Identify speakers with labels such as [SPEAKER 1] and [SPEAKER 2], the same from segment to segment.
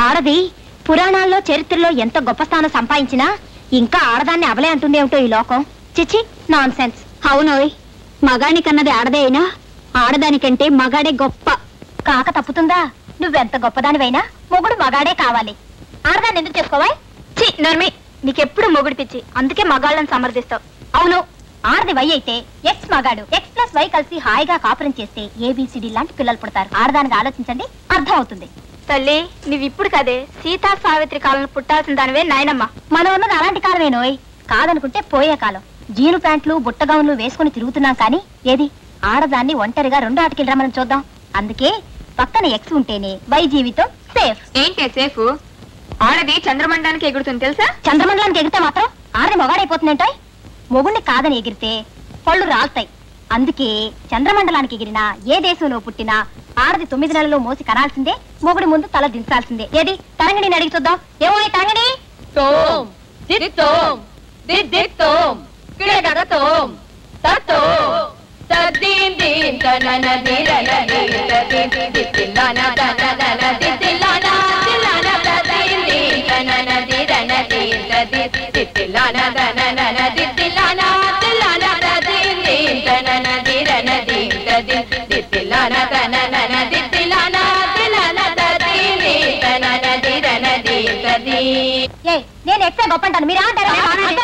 [SPEAKER 1] ఆడది పురాణాల్లో చరిత్రలో ఎంత గొప్ప స్థానం సంపాదించినా ఇంకా ఆడదాన్ని అవలే అంటుందేమిటో ఈ లోకం చిచి నాన్ సెన్స్
[SPEAKER 2] అవునోయ్ మగానికన్నది ఆడదే అయినా ఆడదానికంటే మగాడే గొప్ప
[SPEAKER 1] కాక తప్పుతుందా నువ్వెంత గొప్పదానివైనా మొగుడు మగాడే కావాలి ఆడదాన్ని ఎందుకు చేసుకోవా చి నర్మి నీకెప్పుడు మొగుడు పిచ్చి అందుకే మగాళ్ళని సమర్థిస్తావు అవును ఆడది వై అయితే ఎక్స్ మగాడు ఎక్స్ ప్లస్ వై కలిసి హాయిగా కాపురం చేస్తే ఏబిసిడి లాంటి పిల్లలు పుడతారు ఆడదానికి ఆలోచించండి అర్థం అవుతుంది
[SPEAKER 3] తల్లి నువ్వు ఇప్పుడు కదే సీతా సావిత్రి కాలంలో పుట్టాల్సిన దానివే నాయనమ్మ
[SPEAKER 1] మనం ఉన్నది అలాంటి కాలమేనోయ్ కాదనుకుంటే పోయే కాలం జీను ప్యాంట్లు బుట్టగౌన్లు వేసుకుని తిరుగుతున్నాం కానీ ఏది ఆడదాన్ని ఒంటరిగా రెండు ఆటకి రమ్మని చూద్దాం అందుకే పక్కన ఎక్స్ ఉంటేనే వై జీవితం సేఫ్
[SPEAKER 3] ఏంటి సేఫ్ ఆడది చంద్రమండానికి ఎగురుతుంది తెలుసా
[SPEAKER 1] చంద్రమండలానికి ఎగిరితే మాత్రం ఆడది మొగాడైపోతుందంటాయ్ మొగుణ్ణి కాదని ఎగిరితే పళ్ళు రాలుతాయి అందుకే చంద్రమండలానికి ఎగిరినా ఏ దేశంలో పుట్టినా ఆడది తొమ్మిది నెలల్లో మోసి కనాల్సిందే మొగుడి ముందు తల దించాల్సిందే ఏది తరంగిణిని అడిగి చూద్దాం ఏమో ఈ తరంగిణి
[SPEAKER 3] తోం దిత్తోం దిద్దిత్తోం కిడగడతోం తత్తోం తద్దీం దీం తనన దిరన దిరదిం దిత్తిల్లాన తనన దిత్తిల్లాన దిల్లాన తద్దీం దీం తనన దిరన దిరదిం దిత్తిల్లాన తనన దిత్తిల్లాన దిల్లాన తద్దీం దీం తనన దిరన దిరదిం దిత్తిల్లాన తనన దిత్తిల్లాన దిల్లాన తద్దీం దీం తనన దిరన దిరదిం
[SPEAKER 1] ఏ నేను ఎక్సే గొప్ప అంటాను మీరు అంటారా?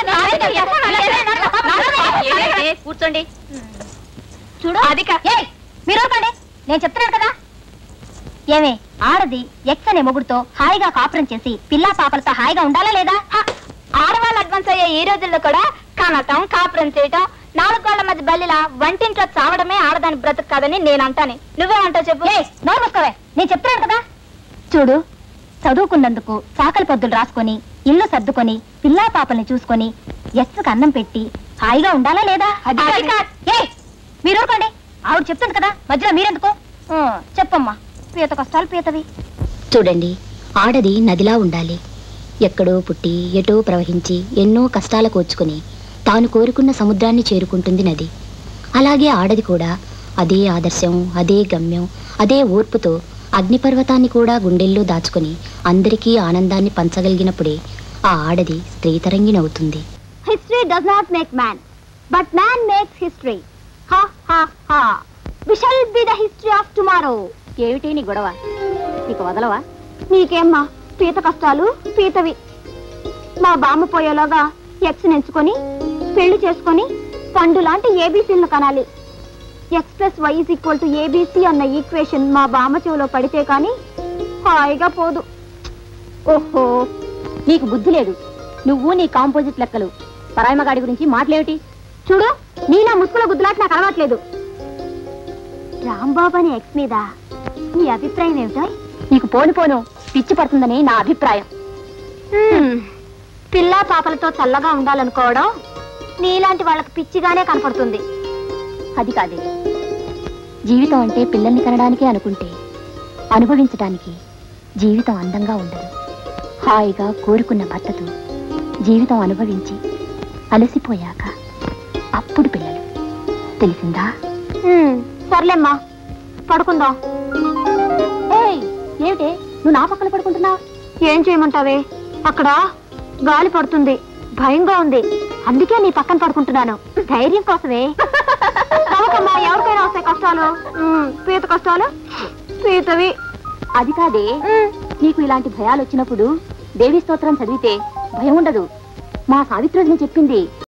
[SPEAKER 3] ఏదైతే కూర్చోండి
[SPEAKER 1] చూడు
[SPEAKER 3] అది కా-
[SPEAKER 1] ఏయ్, మీరు ఊరుకోండి నేను చెప్తున్నాను కదా ఏమే ఆడది ఎక్స్ అనే మొగుడుతో హాయిగా కాపురం చేసి పిల్లా పాపలతో హాయిగా ఉండాలా లేదా
[SPEAKER 3] హ, ఆడవాళ్ళు అడ్వాన్స్ అయ్యే ఈ రోజుల్లో కూడా కనటం కాపురం చేయటం నాలుగు గోళ్ల మధ్య బల్లిలా వంటింట్లో చావడమే ఆడదాని బ్రతుకు కాదని నేను అంటాను నువ్వేమంటావు చెప్పు
[SPEAKER 1] ఏయ్, నోరు మూసుకోవే నేను చెప్తున్నాను కదా చూడు చదువుకున్నందుకు చాకలి పొద్దులు రాసుకొని ఇల్లు సర్దుకొని పిల్లా పాపల్ని చూసుకొని ఎస్కి అన్నం పెట్టి హాయిగా ఉండాలా లేదా
[SPEAKER 3] అది కాదు.
[SPEAKER 1] ఏయ్, మీరు ఊరుకోండి ఆవిడ చెప్తుంది కదా మధ్యలో మీరెందుకు ఆ, చెప్పమ్మా పీత కష్టాలు పీతవి
[SPEAKER 2] చూడండి ఆడది నదిలా ఉండాలి ఎక్కడో పుట్టి ఎటో ప్రవహించి ఎన్నో కష్టాలు కోర్చుకుని తాను కోరుకున్న సముద్రాన్ని చేరుకుంటుంది నది అలాగే ఆడది కూడా అదే ఆదర్శం అదే గమ్యం అదే ఓర్పుతో అగ్నిపర్వతాన్ని కూడా గుండెల్లో దాచుకుని అందరికీ ఆనందాన్ని పంచగలిగినప్పుడే ఆ ఆడది స్త్రీతరంగిణవుతుంది
[SPEAKER 1] history does not make man but man makes history హా హా హా we shall be the history of tomorrow
[SPEAKER 2] ఏమిటి నీ గొడవ నీకు వదలవా
[SPEAKER 1] నీకేమ్మా పీత కష్టాలు పీతవి మా బామ్మ పోయేలోగా ఎక్స్ ఎంచుకొని పెళ్లి చేసుకొని పండు లాంటి ఏబీసీలను కనాలి X plus Y is equal to ABC అన్న ఈక్వేషన్ మా బామ్మ చెవిలో పడితే కానీ హాయిగా పోదు
[SPEAKER 2] ఓహో నీకు బుద్ధి లేదు నువ్వు నీ కాంపోజిట్ లెక్కలు పరాయమగాడి గురించి మాటలేమిటి
[SPEAKER 1] చూడు నీలా ముసుగుల గుద్దులాట నాకు అలవాట్లేదు రాంబాబు అనే ఎక్స్ మీద నీ అభిప్రాయం ఏమిటో
[SPEAKER 2] నీకు పోను పోను పిచ్చి పడుతుందని నా అభిప్రాయం
[SPEAKER 1] పిల్లా పాపలతో చల్లగా ఉండాలనుకోవడం నీలాంటి వాళ్ళకి పిచ్చిగానే కనపడుతుంది
[SPEAKER 2] అది కాదే జీవితం అంటే పిల్లల్ని కనడానికే అనుకుంటే అనుభవించడానికి జీవితం అందంగా ఉండదు హాయిగా కోరుకున్న భర్తతో జీవితం అనుభవించి అలసిపోయాక అప్పుడు పిల్లలు తెలిసిందా
[SPEAKER 1] హ్మ్, సర్లేమ్మా పడుకుందాం
[SPEAKER 2] ఏయ్ ఏమిటే నువ్వు నా పక్కన పడుకుంటున్నావు
[SPEAKER 1] ఏం చేయమంటావే అక్కడ గాలి పడుతుంది భయంగా ఉంది అందుకే నీ పక్కన పడుకుంటున్నాను ధైర్యం కోసమే నమ్మకమ్మా ఎవరికైనా వస్తాయి కష్టాలు హ్మ్, పీత కష్టాలు పీతవి
[SPEAKER 2] అది కాదే నీకు ఇలాంటి భయాలు వచ్చినప్పుడు దేవి స్తోత్రం చదివితే భయం ఉండదు మా సావిత్రి చెప్పింది